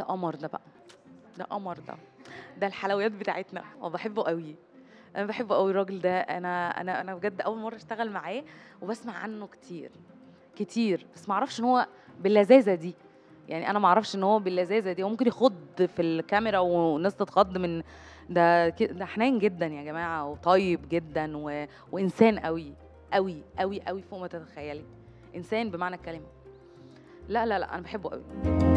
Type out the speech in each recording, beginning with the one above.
قمر ده بقى ده قمر ده ده الحلويات بتاعتنا وبحبه قوي انا بحبه قوي الراجل ده انا انا انا بجد اول مره اشتغل معاه وبسمع عنه كتير كتير بس ما اعرفش ان هو باللذاذه دي يعني انا ما اعرفش ان هو باللذاذه دي هو ممكن يخض في الكاميرا والناس تتخض من ده ك- ده حنين جدا يا جماعه وطيب جدا و... وانسان قوي قوي قوي قوي فوق ما تتخيلي انسان بمعنى الكلمه لا لا لا انا بحبه قوي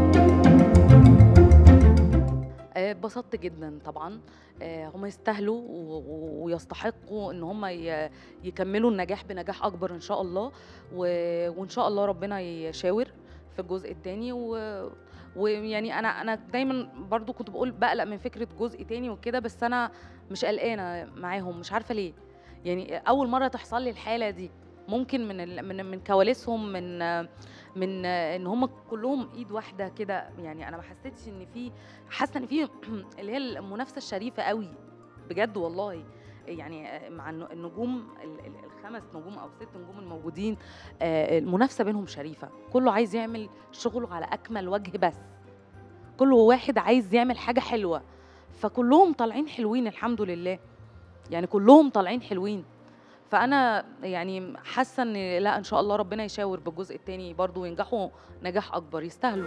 آه، اتبسطت جدا طبعا آه، هم يستاهلوا و- و- ويستحقوا ان هم ي- يكملوا النجاح بنجاح اكبر ان شاء الله و- وان شاء الله ربنا يشاور في الجزء الثاني ويعني انا انا دايما برضو كنت بقول بقلق من فكره جزء تاني وكده بس انا مش قلقانه معاهم مش عارفه ليه يعني اول مره تحصل لي الحاله دي ممكن من ال- من من كواليسهم من من ان هم كلهم ايد واحده كده يعني انا ما حسيتش ان في حاسه ان في اللي هي المنافسه الشريفه قوي بجد والله يعني مع الن- النجوم ال- ال- الخمس نجوم او ست نجوم الموجودين آه، المنافسه بينهم شريفه كله عايز يعمل شغله على اكمل وجه بس كل واحد عايز يعمل حاجه حلوه فكلهم طالعين حلوين الحمد لله يعني كلهم طالعين حلوين فانا يعني حاسه ان لا ان شاء الله ربنا يشاور بالجزء الثاني برضو وينجحوا نجاح اكبر يستاهلوا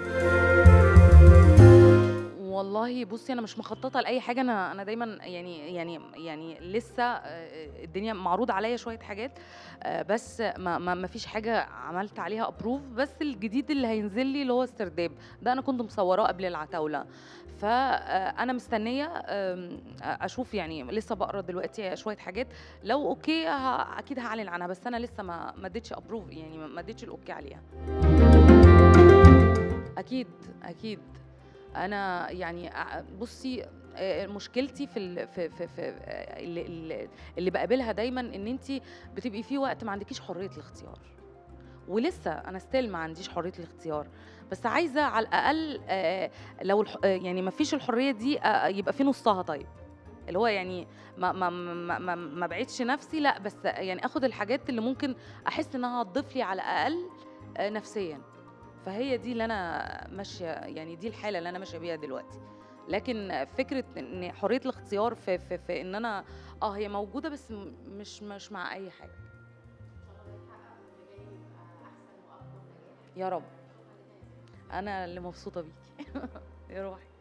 والله بصي انا مش مخططه لاي حاجه انا انا دايما يعني يعني يعني لسه آه، الدنيا معروض عليا شويه حاجات آه، بس ما ما ما فيش حاجه عملت عليها ابروف بس الجديد اللي هينزل لي اللي هو استرداد ده انا كنت مصوراه قبل العتاوله فانا مستنيه آم، اشوف يعني لسه بقرا دلوقتي شويه حاجات لو اوكي ه- اكيد هعلن عنها بس انا لسه ما ما اديتش ابروف يعني ما اديتش الاوكي عليها اكيد اكيد انا يعني ع- بصي آه، مشكلتي في ال- في في, في آه، اللي, اللي- اللي بقابلها دايما ان انت بتبقي في وقت ما عندكيش حريه الاختيار ولسه انا ستيل ما عنديش حريه الاختيار بس عايزه على الاقل آه، لو الح- آه، يعني ما فيش الحريه دي آه، يبقى في نصها طيب اللي هو يعني ما ما ما ما, ما بعيدش نفسي لا بس يعني اخد الحاجات اللي ممكن احس انها هتضيف لي على الاقل آه، نفسيا فهي دي اللي انا ماشيه يعني دي الحاله اللي انا ماشيه بيها دلوقتي لكن فكره ان حريه الاختيار في, في, في ان انا اه هي موجوده بس م- مش مش مع اي حاجه يا رب انا اللي مبسوطه بيكي يا روحي